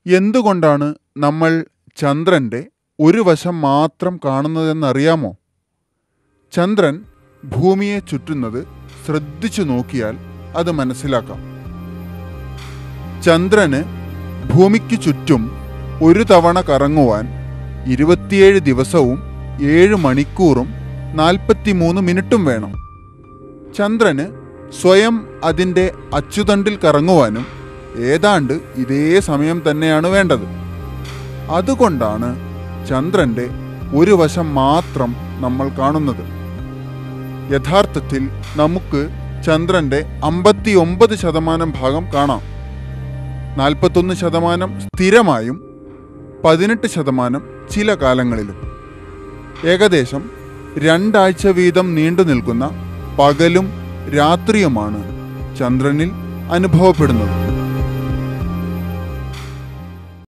എന്തുകൊണ്ടാണ് നമ്മൾ ചന്ദ്രൻ്റെ ഒരു വശം മാത്രം കാണുന്നതെന്നറിയാമോ ചന്ദ്രൻ ഭൂമിയെ ചുറ്റുന്നത് ശ്രദ്ധിച്ചു നോക്കിയാൽ അത് മനസ്സിലാക്കാം ചന്ദ്രന് ഭൂമിക്ക് ചുറ്റും ഒരു തവണ കറങ്ങുവാൻ ഇരുപത്തിയേഴ് ദിവസവും ഏഴ് മണിക്കൂറും നാൽപ്പത്തിമൂന്ന് മിനിറ്റും വേണം ചന്ദ്രന് സ്വയം അതിൻ്റെ അച്ചുതണ്ടിൽ കറങ്ങുവാനും ഏതാണ്ട് ഇതേ സമയം തന്നെയാണ് വേണ്ടത് അതുകൊണ്ടാണ് ചന്ദ്രൻ്റെ ഒരു വശം മാത്രം നമ്മൾ കാണുന്നത് യഥാർത്ഥത്തിൽ നമുക്ക് ചന്ദ്രൻ്റെ അമ്പത്തി ഒമ്പത് ശതമാനം ഭാഗം കാണാം നാൽപ്പത്തൊന്ന് ശതമാനം സ്ഥിരമായും പതിനെട്ട് ശതമാനം ചില കാലങ്ങളിലും ഏകദേശം രണ്ടാഴ്ച വീതം നീണ്ടു നിൽക്കുന്ന പകലും രാത്രിയുമാണ് ചന്ദ്രനിൽ അനുഭവപ്പെടുന്നത്